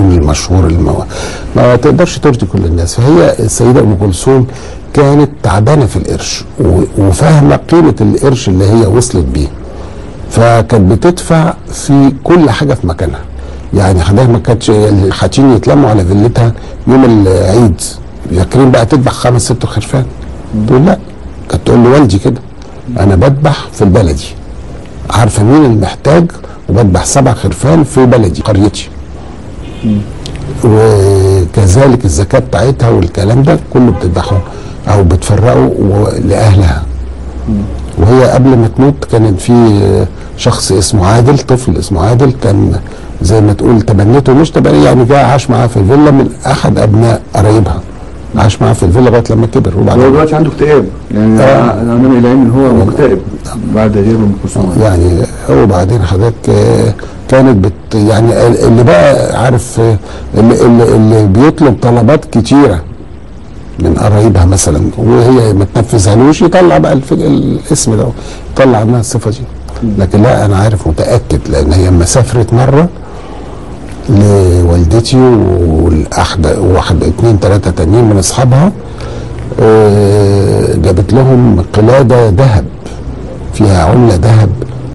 المشهور المو... ما تقدرش ترضي كل الناس فهي السيده ام كلثوم كانت تعبانه في القرش و... وفاهمه قيمه القرش اللي هي وصلت بيه فكانت بتدفع في كل حاجه في مكانها يعني حضرتك ما كانتش الحاتين يتلموا على فيلتها يوم العيد فاكرين بقى تذبح خمس ست خرفان تقول لا كانت تقول لوالدي كده انا بذبح في البلدي عارفه مين المحتاج وبذبح سبع خرفان في بلدي قريتي وكذلك الزكاه بتاعتها والكلام ده كله بتذبحه او بتفرقه و- لاهلها وهي قبل ما تموت كان في شخص اسمه عادل طفل اسمه عادل كان زي ما تقول تبنته مش تبني يعني جه عاش معاها في الفيلا من احد ابناء قرايبها عاش معاها في الفيلا لغايه لما كبر هو وبعدين دلوقتي عنده اكتئاب يعني آه. انا نامي الى ان هو مكتئب بعد غياب ام كلثوم يعني وبعدين حضرتك آه، كانت بت يعني اللي بقى عارف آه، اللي, اللي, اللي بيطلب طلبات كتيره من قرايبها مثلا وهي ما تنفذهالوش يطلع بقى الف- الاسم ده يطلع عنها الصفه دي لكن لا انا عارف متاكد لان هي لما سافرت مره لوالدتي والاحد واحد اتنين تلاته تانيين من اصحابها آه، جابت لهم قلاده ذهب فيها عمله ذهب